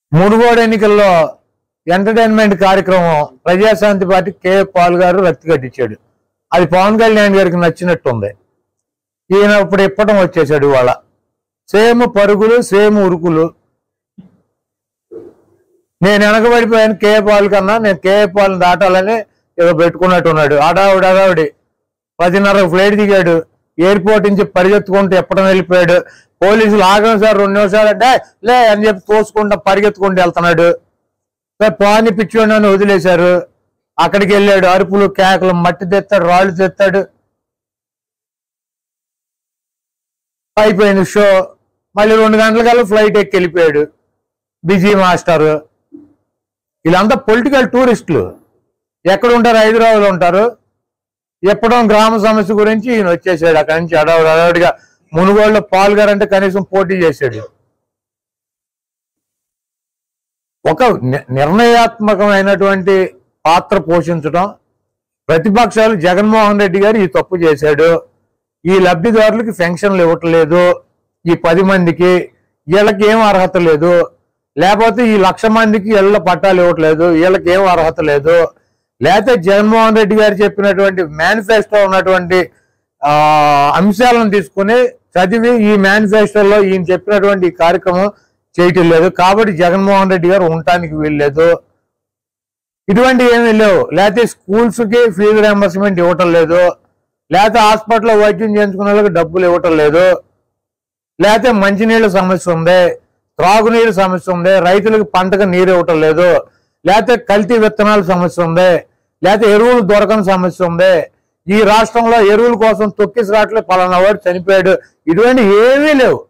మునుగోడు ఎన్నికల్లో ఎంటర్టైన్మెంట్ కార్యక్రమం Praja Shanti party K Paul గారు రక్తి కట్టించాడు అది పవన్ కళ్యాణ్ గారికి నచ్చినట్టుంది ఈయన ఇప్పుడు ఇప్పటం వచ్చేసాడు ఇవాళ సేమ్ పరుగులు సేమ్ ఉరుకులు నేను వెనకబడిపోయాను కే పాల్ కన్నా నేను కే పాల్ దాటాలని ఏదో పెట్టుకున్నట్టున్నాడు అడావుడి అడావుడి పదిన్నర ఫ్లైట్ దిగాడు ఎయిర్పోర్ట్ నుంచి పరిగెత్తుకుంటూ ఎప్పడం వెళ్ళిపోయాడు పోలీసులు ఆగం సార్ రెండు నిమిషాలు అంటే లే అని చెప్పి తోసుకుంటా పరిగెత్తుకుంటూ వెళ్తున్నాడు సరే పాని పిచ్చోడిని అని వదిలేశారు అక్కడికి వెళ్ళాడు అరుపులు కేకలు మట్టి తెస్తాడు రాళ్ళు తెస్తాడు అయిపోయింది షో మళ్ళీ రెండు గంటలకల్లా ఫ్లైట్ ఎక్కి వెళ్ళిపోయాడు బిజీ మాస్టర్ వీళ్ళంతా పొలిటికల్ టూరిస్టులు ఎక్కడ ఉంటారు హైదరాబాద్లో ఉంటారు ఎప్పుడో గ్రామ సమస్య గురించి ఈయన వచ్చేసాడు అక్కడి నుంచి అడవుడు అడవుడిగా మునుగోడులో పాల్గారంటే కనీసం పోటీ చేశాడు ఒక ని- నిర్ణయాత్మకమైనటువంటి పాత్ర పోషించడం ప్రతిపక్షాలు జగన్మోహన్ రెడ్డి గారు ఈ తప్పు చేశాడు ఈ లబ్ధిదారులకి పెన్షన్లు ఇవ్వట్లేదు ఈ పది మందికి వీళ్ళకి ఏం అర్హత లేదు లేకపోతే ఈ లక్ష మందికి ఇళ్ళ పట్టాలు ఇవ్వట్లేదు వీళ్ళకి ఏం అర్హత లేదు లేకపోతే జగన్మోహన్ రెడ్డి గారు చెప్పినటువంటి మేనిఫెస్టో ఉన్నటువంటి ఆ, అంశాలను తీసుకుని చదివి ఈ మేనిఫెస్టోలో ఈయన చెప్పినటువంటి ఈ కార్యక్రమం చేయటం లేదు కాబట్టి జగన్మోహన్ రెడ్డి గారు ఉండటానికి వీల్లేదు ఇటువంటి ఏమీ లేవు లేకపోతే స్కూల్స్ కి ఫీజు రియంబర్స్మెంట్ ఇవ్వటం లేదు లేకపోతే హాస్పిటల్లో వైద్యం చేయించుకునే వాళ్ళకి డబ్బులు ఇవ్వటం లేదు లేకపోతే మంచినీళ్ళ సమస్య ఉంది త్రాగునీరు సమస్య ఉంది రైతులకు పంటకు నీరు ఇవ్వటం లేదు లేకపోతే కల్తీ విత్తనాల సమస్య ఉంది లేకపోతే ఎరువులు దొరకని సమస్య ఉంది ఈ రాష్ట్రంలో ఎరువుల కోసం తొక్కిసరాట్లు పలానా వాడు చనిపోయాడు ఇటువంటి ఏమీ లేవు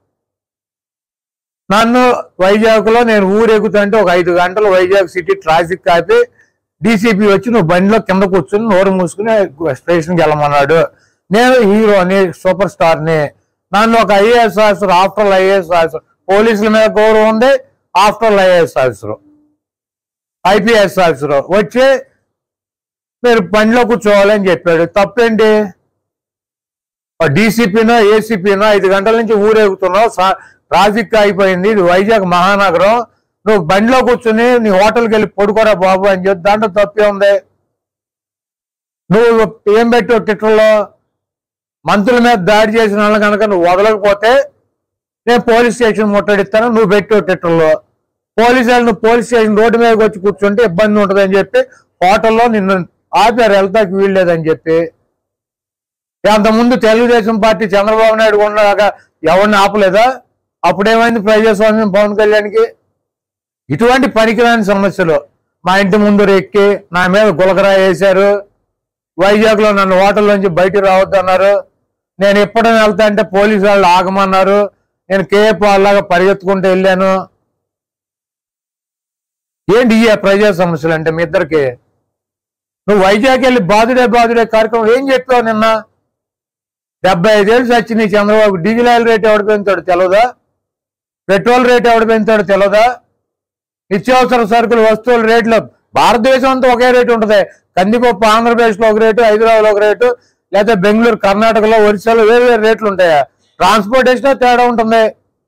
నన్ను వైజాగ్ లో నేను ఊరెగుతుంటే ఒక ఐదు గంటలు వైజాగ్ సిటీ ట్రాఫిక్ కాపి డీసీపీ వచ్చి నువ్వు బండిలో కింద కూర్చుని నోరు మూసుకుని స్టేషన్కి వెళ్ళమన్నాడు నేను హీరోని సూపర్ స్టార్ ని నన్ను ఒక IAS officer after IAS officer పోలీసుల మీద గౌరవం ఉంది after IAS officer IPS officer వచ్చి మీరు బండిలో కూర్చోవాలని చెప్పాడు తప్పేంటి డీసీపీనో ఏసీపీనో ఐదు గంటల నుంచి ఊరేగుతున్నావు సా- ట్రాఫిక్ అయిపోయింది ఇది వైజాగ్ మహానగరం నువ్వు బండిలో కూర్చుని నీ హోటల్కి వెళ్ళి పడుకోరా బాబు అని చెప్పి దాంట్లో తప్పే ఉంది నువ్వు ఏం పెట్టావు ట్విట్టర్లో మంత్రుల మీద దాడి చేసిన వాళ్ళు కనుక నువ్వు వదలకపోతే నేను పోలీస్ స్టేషన్ ముట్టడిస్తాను నువ్వు పెట్టావు ట్విట్టర్లో పోలీసు వాళ్ళు నువ్వు పోలీస్ స్టేషన్ రోడ్డు మీదకి వచ్చి కూర్చుంటే ఇబ్బంది ఉంటుందని చెప్పి హోటల్లో నిన్ను ఆపారు వెళ్తాకి వీల్లేదని చెప్పి అంతకుముందు తెలుగుదేశం పార్టీ చంద్రబాబు నాయుడు ఉండగా ఎవరిని ఆపలేదా అప్పుడేమైంది ప్రజాస్వామ్యం పవన్ కళ్యాణ్కి ఇటువంటి పనికిరాని సమస్యలు మా ఇంటి ముందు ఎక్కి నా మీద గులకరా వేశారు వైజాగ్ లో నన్ను హోటల్లోంచి బయటికి రావద్దన్నారు నేను ఎప్పుడైనా వెళ్తా అంటే పోలీసు వాళ్ళు ఆగమన్నారు నేను కేఎఫ్ వాళ్ళలాగా పరిగెత్తుకుంటూ వెళ్ళాను ఏంటి ఈ ప్రజా సమస్యలు అంటే మీ ఇద్దరికి నువ్వు వైజాగ్ వెళ్ళి బాధుడే బాధుడే కార్యక్రమం ఏం చెప్పావు నిన్న డెబ్బై ఐదేళ్ళు సచ్చింది చంద్రబాబు డీజిల్ ఆయిల్ రేట్ ఎవడు పెంచాడు తెలియదా పెట్రోల్ రేట్ ఎవడు పెంచాడు తెలియదా నిత్యావసర సరుకులు వస్తువుల రేట్లు భారతదేశం అంతా ఒకే రేటు ఉంటుంది కందిపప్పు ఆంధ్రప్రదేశ్ లో ఒక రేటు హైదరాబాద్ లో ఒక రేటు లేదా బెంగళూరు కర్ణాటకలో ఒరిస్సాలో వేరు వేరు రేట్లు ఉంటాయా ట్రాన్స్పోర్టేషన్ తేడా ఉంటుంది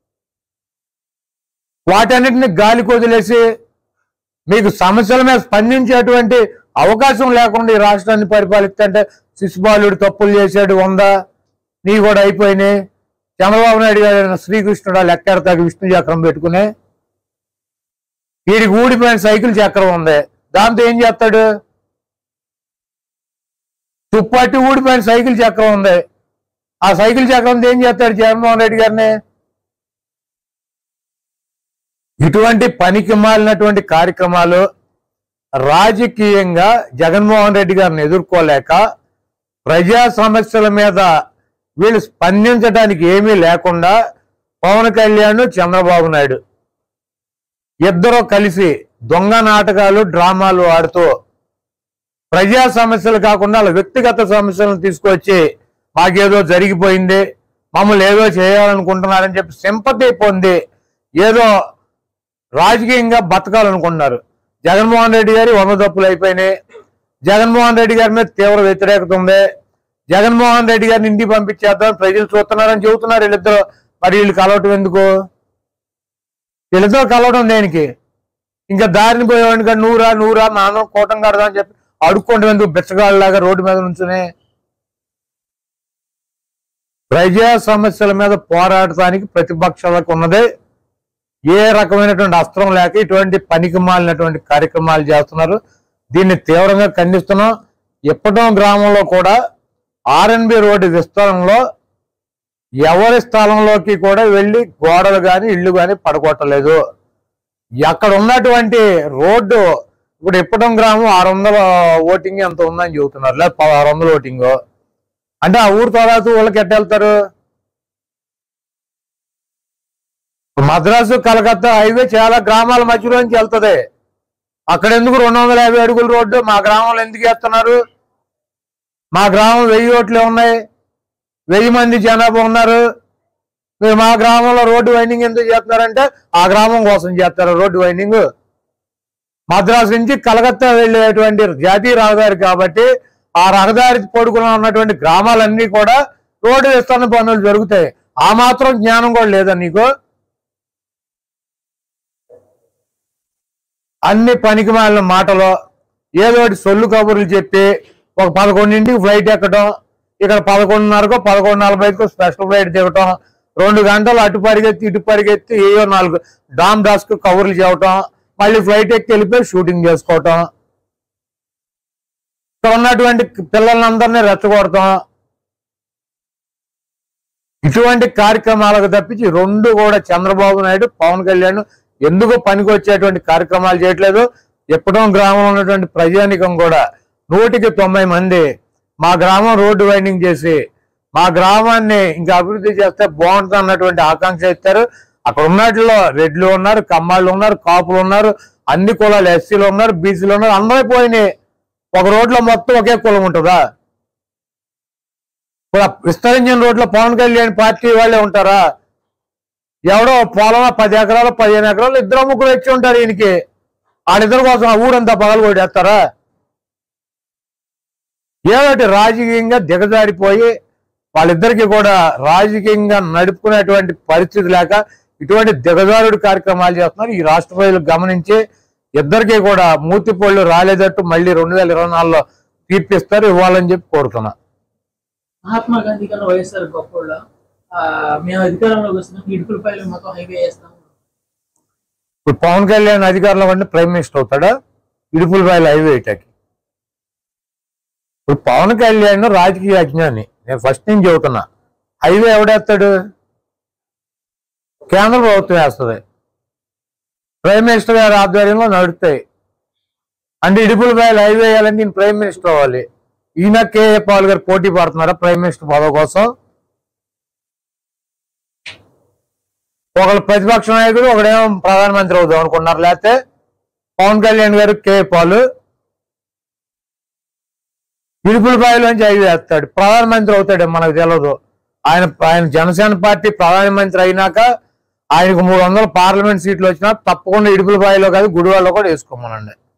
వాటన్నిటిని గాలి కొదిలేసి మీకు సమస్యల మీద స్పందించేటువంటి అవకాశం లేకుండా ఈ రాష్ట్రాన్ని పరిపాలిస్తుంటే శిశుపాలుడు తప్పులు చేశాడు వంద నీ కూడా అయిపోయినాయి చంద్రబాబు నాయుడు గారు శ్రీకృష్ణుడు లెక్కెడతాకి విష్ణు చక్రం పెట్టుకుని వీడికి ఊడిపోయిన సైకిల్ చక్రం ఉంది దాంతో ఏం చేస్తాడు తుప్పట్టి ఊడిపోయిన సైకిల్ చక్రం ఉంది ఆ సైకిల్ చక్రంతో ఏం చేస్తాడు జగన్మోహన్ రెడ్డి గారిని ఇటువంటి పనికి మాలినటువంటి కార్యక్రమాలు రాజకీయంగా జగన్మోహన్ రెడ్డి గారిని ఎదుర్కోలేక ప్రజా సమస్యల మీద వీళ్ళు స్పందించడానికి ఏమీ లేకుండా పవన్ కళ్యాణ్ చంద్రబాబు నాయుడు ఇద్దరు కలిసి దొంగ నాటకాలు డ్రామాలు ఆడుతూ ప్రజా సమస్యలు కాకుండా వాళ్ళ వ్యక్తిగత సమస్యలను తీసుకొచ్చి మాకేదో జరిగిపోయింది మమ్మల్ని ఏదో చేయాలనుకుంటున్నారని చెప్పి సింపతి పొంది ఏదో రాజకీయంగా బతకాలనుకుంటున్నారు జగన్మోహన్ రెడ్డి గారి వంద తప్పులు అయిపోయినాయి జగన్మోహన్ రెడ్డి గారి మీద తీవ్ర వ్యతిరేకత ఉంది జగన్మోహన్ రెడ్డి గారిని ఇంటికి పంపించేద్దాం ప్రజలు చూస్తున్నారని చెబుతున్నారు వీళ్ళిద్దరు మరి వీళ్ళు కలవటం ఎందుకు వీళ్ళిద్దరు కలవడం దేనికి ఇంకా దారిని పోయేవాడిని కానీ నూరా నూరా మా అందరం కూటం కడదాం అని చెప్పి అడుక్కుంటాం ఎందుకు బిచ్చగాళ్ళలాగా రోడ్డు మీద నుంచునే ప్రజా సమస్యల మీద పోరాడటానికి ప్రతిపక్షాలకు ఉన్నదే ఏ రకమైనటువంటి అస్త్రం లేక ఇటువంటి పనికి మాలినటువంటి కార్యక్రమాలు చేస్తున్నారు దీన్ని తీవ్రంగా ఖండిస్తున్నాం ఇప్పటం గ్రామంలో కూడా ఆర్ఎన్బి రోడ్డు విస్తరణలో ఎవరి స్థలంలోకి కూడా వెళ్ళి గోడలు కానీ ఇళ్ళు కానీ పడగొట్టలేదు అక్కడ ఉన్నటువంటి రోడ్డు ఇప్పుడు ఇప్పటం గ్రామం ఆరు వందల ఓటింగ్ ఎంత ఉందని చెబుతున్నారు లేదా ఆరు వందల ఓటింగ్ అంటే ఆ ఊరు తర్వాత వాళ్ళకి ఎట్ట వెళ్తారు మద్రాసు కలకత్తా హైవే చాలా గ్రామాల మధ్యలోంచి వెళ్తది అక్కడ ఎందుకు రెండు వందల యాభై అడుగుల రోడ్డు మా గ్రామంలో ఎందుకు వేస్తున్నారు మా గ్రామం వెయ్యి ఓట్లే ఉన్నాయి వెయ్యి మంది జనాభా ఉన్నారు మీరు మా గ్రామంలో రోడ్డు వైండింగ్ ఎందుకు చేస్తున్నారంటే ఆ గ్రామం కోసం చేస్తారు రోడ్డు వైండింగ్ మద్రాసు నుంచి కలకత్తా వెళ్ళేటువంటి జాతీయ రహదారి కాబట్టి ఆ రహదారి పొడుగున ఉన్నటువంటి గ్రామాలన్నీ కూడా రోడ్డు విస్తరణ పనులు జరుగుతాయి ఆ మాత్రం జ్ఞానం కూడా లేదా నీకు అన్ని పనికి మాలిన మాటలు ఏదో ఒకటి సొల్లు కబుర్లు చెప్పి ఒక పదకొండింటికి ఫ్లైట్ ఎక్కడం ఇక్కడ పదకొండున్నరకో పదకొండు నలభైకో స్పెషల్ ఫ్లైట్ దిగటం రెండు గంటలు అటు పరిగెత్తి ఇటు పరిగెత్తి ఏయో నాలుగు డామ్ డాస్క్ కవర్లు చేయటం మళ్ళీ ఫ్లైట్ ఎక్కి వెళ్ళిపోయి షూటింగ్ చేసుకోవటం ఇక్కడ ఉన్నటువంటి పిల్లలందరినీ రెచ్చగొడతాం ఇటువంటి కార్యక్రమాలకు తప్పించి రెండు కూడా చంద్రబాబు నాయుడు పవన్ కళ్యాణ్ ఎందుకు పనికి వచ్చేటువంటి కార్యక్రమాలు చేయట్లేదు ఎప్పుడో గ్రామంలో ఉన్నటువంటి ప్రజానికం కూడా నూటికి తొంభై మంది మా గ్రామం రోడ్డు వైండింగ్ చేసి మా గ్రామాన్ని ఇంకా అభివృద్ధి చేస్తే బాగుంటుంది అన్నటువంటి ఆకాంక్ష ఇస్తారు అక్కడ ఉన్నట్లో రెడ్లు ఉన్నారు కమ్మాళ్ళు ఉన్నారు కాపులు ఉన్నారు అన్ని కులాలు ఎస్సీలు ఉన్నారు బీసీలు ఉన్నారు అందరూ పోయినాయి ఒక రోడ్లో మొత్తం ఒకే కులం ఉంటుందా ఇప్పుడు ఆ విస్తరించిన రోడ్లో పవన్ కళ్యాణ్ పార్టీ వాళ్ళే ఉంటారా ఎవడో పొలం పది ఎకరాలు పదిహేను ఎకరాలు ఇద్దరు ముగ్గురు వచ్చి ఉంటారు ఈయనకి వాళ్ళిద్దరి కోసం ఆ ఊరంతా పగలు కొట్టేస్తారా ఏదోటి రాజకీయంగా దిగజారిపోయి వాళ్ళిద్దరికి కూడా రాజకీయంగా నడుపుకునేటువంటి పరిస్థితి లేక ఇటువంటి దిగజారుడు కార్యక్రమాలు చేస్తున్నారు ఈ రాష్ట్ర ప్రజలు గమనించి ఇద్దరికి కూడా మూతిపళ్ళు రాలేదట్టు మళ్ళీ రెండు వేల ఇరవై నాలుగులో తీర్పిస్తారు ఇవ్వాలని చెప్పి కోరుతున్నా మహాత్మా గాంధీ కన్నా వైఎస్ఆర్ గొప్పోళ్ళ ఆ, మేము అధికారంలోకి వస్తున్నాం ఇడుపులపల్లి మొత్తం హైవే వేస్తాం ఇప్పుడు పవన్ కళ్యాణ్ అధికారంలో ఉండి ప్రైమ్ మినిస్టర్ అవుతాడా ఇడుపుల బాయలు హైవే ఇటాకి ఇప్పుడు పవన్ కళ్యాణ్ రాజకీయ అజ్ఞాని నేను ఫస్ట్ నుంచి చెబుతున్నా హైవే ఎవడేస్తాడు కేంద్ర ప్రభుత్వం వేస్తుంది ప్రైమ్ మినిస్టర్ గారి ఆధ్వర్యంలో నడుస్తాయి అంటే ఇడుపుల బాయలు హైవే వేయాలంటే నేను ప్రైమ్ మినిస్టర్ అవ్వాలి ఈయన కేఏ పాల్ గారు పోటీ పడుతున్నారా ప్రైమ్ మినిస్టర్ పదవి కోసం ఒకళ్ళు ప్రతిపక్ష నాయకుడు ఒకడేమో ప్రధానమంత్రి అవుదాం అనుకున్నారు లేకపోతే పవన్ కళ్యాణ్ గారు కే పాలు ఇడుపులపాయలోంచి ఐదు వేస్తాడు ప్రధానమంత్రి అవుతాడు మనకు తెలియదు ఆయన ఆయన జనసేన పార్టీ ప్రధానమంత్రి అయినాక ఆయనకు మూడు వందల పార్లమెంట్ సీట్లు వచ్చినా తప్పకుండా ఇడుపులపాయలో కాదు గుడివాడలో కూడా వేసుకోమనండి